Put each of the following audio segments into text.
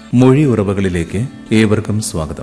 മൊഴി ഉറവകളിലേക്ക് ഏവർക്കും സ്വാഗതം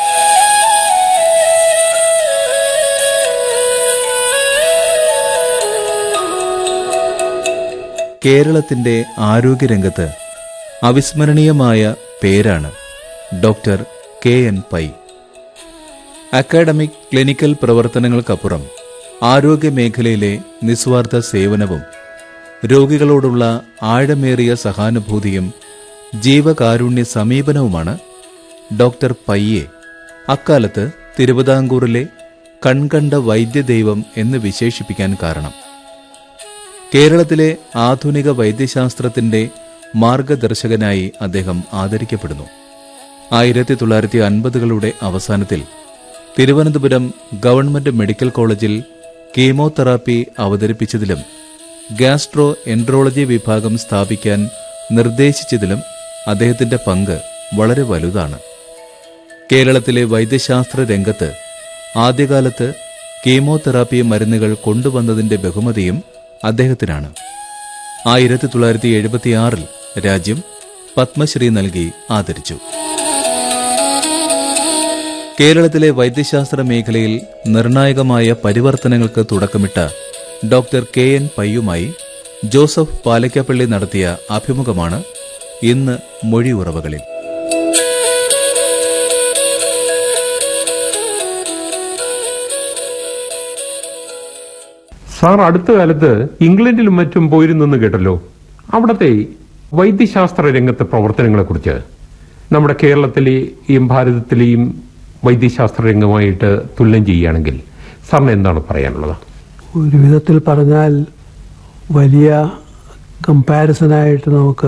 കേരളത്തിന്റെ ആരോഗ്യരംഗത്ത് അവിസ്മരണീയമായ പേരാണ് doctor K N Pai academic clinical പ്രവർത്തനങ്ങൾക്കപ്പുറം ആരോഗ്യമേഖലയിലെ നിസ്വാർത്ഥ സേവനവും രോഗികളോടുള്ള ആഴമേറിയ സഹാനുഭൂതിയും ജീവകാരുണ്യ സമീപനവുമാണ് ഡോക്ടർ പയ്യെ അക്കാലത്ത് തിരുവിതാംകൂറിലെ കൺകണ്ട വൈദ്യദൈവം എന്ന് വിശേഷിപ്പിക്കാൻ കാരണം കേരളത്തിലെ ആധുനിക വൈദ്യശാസ്ത്രത്തിന്റെ മാർഗദർശകനായി അദ്ദേഹം ആദരിക്കപ്പെടുന്നു ആയിരത്തി തൊള്ളായിരത്തി അൻപതുകളുടെ അവസാനത്തിൽ തിരുവനന്തപുരം ഗവൺമെന്റ് മെഡിക്കൽ കോളേജിൽ കീമോതെറാപ്പി അവതരിപ്പിച്ചതിലും ഗാസ്ട്രോ എൻട്രോളജി വിഭാഗം സ്ഥാപിക്കാൻ നിർദ്ദേശിച്ചതിലും അദ്ദേഹത്തിന്റെ പങ്ക് വളരെ വലുതാണ് കേരളത്തിലെ വൈദ്യശാസ്ത്ര രംഗത്ത് ആദ്യകാലത്ത് കീമോതെറാപ്പി മരുന്നുകൾ കൊണ്ടുവന്നതിന്റെ ബഹുമതിയും അദ്ദേഹത്തിനാണ് ആയിരത്തി തൊള്ളായിരത്തി എഴുപത്തിയാറിൽ രാജ്യം പത്മശ്രീ നൽകി ആദരിച്ചു കേരളത്തിലെ വൈദ്യശാസ്ത്ര മേഖലയിൽ നിർണായകമായ പരിവർത്തനങ്ങൾക്ക് തുടക്കമിട്ട ഡോക്ടർ കെ എൻ പയ്യുമായി ജോസഫ് പാലക്കാപ്പള്ളി നടത്തിയ അഭിമുഖമാണ് ഇന്ന് മൊഴി ഉറവകളിൽ സാർ അടുത്ത കാലത്ത് ഇംഗ്ലണ്ടിലും മറ്റും പോയിരുന്നെന്ന് കേട്ടല്ലോ അവിടത്തെ വൈദ്യശാസ്ത്ര രംഗത്തെ പ്രവർത്തനങ്ങളെക്കുറിച്ച് നമ്മുടെ കേരളത്തിലെയും ഭാരതത്തിലെയും വൈദ്യശാസ്ത്ര രംഗമായിട്ട് തുല്യം ചെയ്യുകയാണെങ്കിൽ സാറിന് എന്താണ് പറയാനുള്ളത് ഒരു വിധത്തിൽ പറഞ്ഞാൽ വലിയ കമ്പാരിസനായിട്ട് നമുക്ക്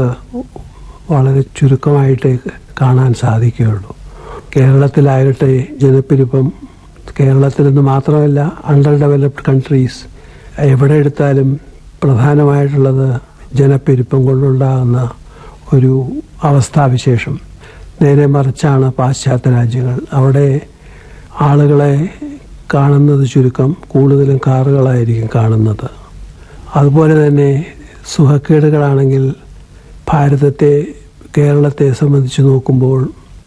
വളരെ ചുരുക്കമായിട്ട് കാണാൻ സാധിക്കുകയുള്ളൂ കേരളത്തിലാകട്ടെ ജനപ്പെരുപ്പം കേരളത്തിൽ നിന്ന് മാത്രമല്ല അണ്ടർ ഡെവലപ്ഡ് കൺട്രീസ് എവിടെ എടുത്താലും പ്രധാനമായിട്ടുള്ളത് ജനപ്പെരുപ്പം കൊണ്ടുണ്ടാകുന്ന ഒരു അവസ്ഥാവിശേഷം നേരെ മറിച്ചാണ് പാശ്ചാത്യ രാജ്യങ്ങൾ അവിടെ ആളുകളെ കാണുന്നത് ചുരുക്കം കൂടുതലും കാറുകളായിരിക്കും കാണുന്നത് അതുപോലെ തന്നെ സുഖക്കേടുകളാണെങ്കിൽ ഭാരതത്തെ കേരളത്തെ സംബന്ധിച്ച് നോക്കുമ്പോൾ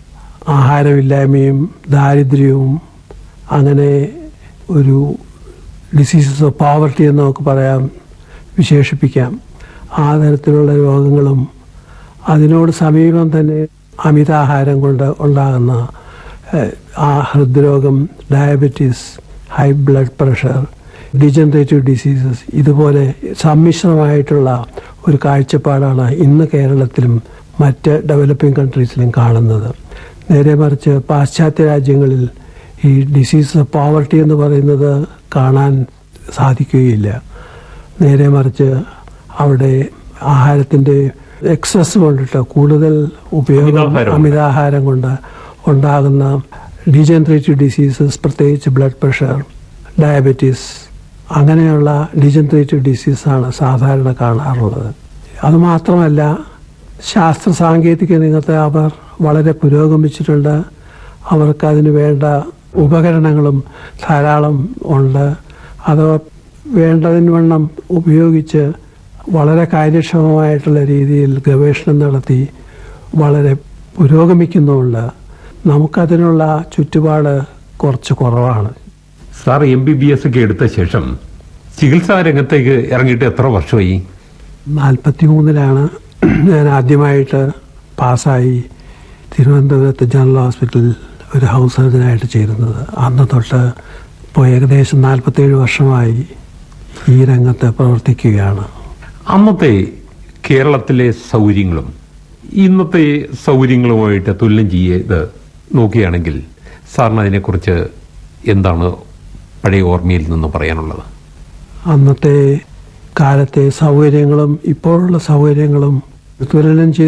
ആഹാരമില്ലായ്മയും ദാരിദ്ര്യവും അങ്ങനെ ഒരു ഡിസീസസ് ഓഫ് പോവർട്ടി എന്ന് നമുക്ക് പറയാം വിശേഷിപ്പിക്കാം ആ തരത്തിലുള്ള രോഗങ്ങളും അതിനോട് സമീപം തന്നെ അമിതാഹാരം കൊണ്ട് ഉണ്ടാകുന്ന ഏഹ്, ആ ഹൃദ്രോഗം diabetes high blood pressure degenerative diseases ഇതുപോലെ സമ്മിശ്രമായിട്ടുള്ള ഒരു കാഴ്ചപ്പാടാണ് ഇന്ന് കേരളത്തിലും മറ്റ് ഡെവലപ്പിംഗ് കൺട്രീസിലും കാണുന്നത് നേരെ മറിച്ച് പാശ്ചാത്യ രാജ്യങ്ങളിൽ ഈ ഡിസീസ് ഓഫ് പോവർട്ടി എന്ന് പറയുന്നത് കാണാൻ സാധിക്കുകയില്ല നേരെ മറിച്ച് അവിടെ ആഹാരത്തിന്റെ എക്സസ് കൊണ്ടിട്ട് കൂടുതൽ ഉപയോഗം അമിതാഹാരം. അമിതാഹാരം കൊണ്ട് ഉണ്ടാകുന്ന ഡീജനറേറ്റീവ് ഡിസീസസ് പ്രത്യേകിച്ച് ബ്ലഡ് പ്രഷർ ഡയബറ്റീസ് അങ്ങനെയുള്ള ഡീജനറേറ്റീവ് ഡിസീസാണ് സാധാരണ കാണാറുള്ളത് അതുമാത്രമല്ല ശാസ്ത്ര സാങ്കേതിക രംഗത്ത് അവർ വളരെ പുരോഗമിച്ചിട്ടുണ്ട് അവർക്ക് അതിന് വേണ്ട ഉപകരണങ്ങളും ധാരാളം ഉണ്ട് അത് വേണ്ടതിന് വണ്ണം ഉപയോഗിച്ച് വളരെ കാര്യക്ഷമമായിട്ടുള്ള രീതിയിൽ ഗവേഷണം നടത്തി വളരെ പുരോഗമിക്കുന്നുമുണ്ട് നമുക്കതിനുള്ള ചുറ്റുപാട് കുറച്ച് കുറവാണ് sir M B B S ഒക്കെ എടുത്ത ശേഷം ചികിത്സാ രംഗത്തേക്ക് ഇറങ്ങിയിട്ട് എത്ര വർഷമായി നാൽപ്പത്തി മൂന്നിലാണ് ഞാൻ ആദ്യമായിട്ട് പാസ്സായി തിരുവനന്തപുരത്ത് ജനറൽ ഹോസ്പിറ്റലിൽ ഒരു ഹൗസ് സർജനായിട്ട് ചേരുന്നത് അന്ന് തൊട്ട് ഇപ്പോൾ ഏകദേശം നാൽപ്പത്തേഴ് വർഷമായി ഈ രംഗത്ത് പ്രവർത്തിക്കുകയാണ് അന്നത്തെ കേരളത്തിലെ സൗകര്യങ്ങളും ഇന്നത്തെ സൗകര്യങ്ങളുമായിട്ട് തുല്യം ചെയ്ത് നോക്കുകയാണെങ്കിൽ സാറിന് അതിനെക്കുറിച്ച് എന്താണ് പഴയ ഓർമ്മയിൽ നിന്ന് പറയാനുള്ളത് അന്നത്തെ കാലത്തെ സൗകര്യങ്ങളും ഇപ്പോഴുള്ള സൗകര്യങ്ങളും തുലനം ചെയ്ത്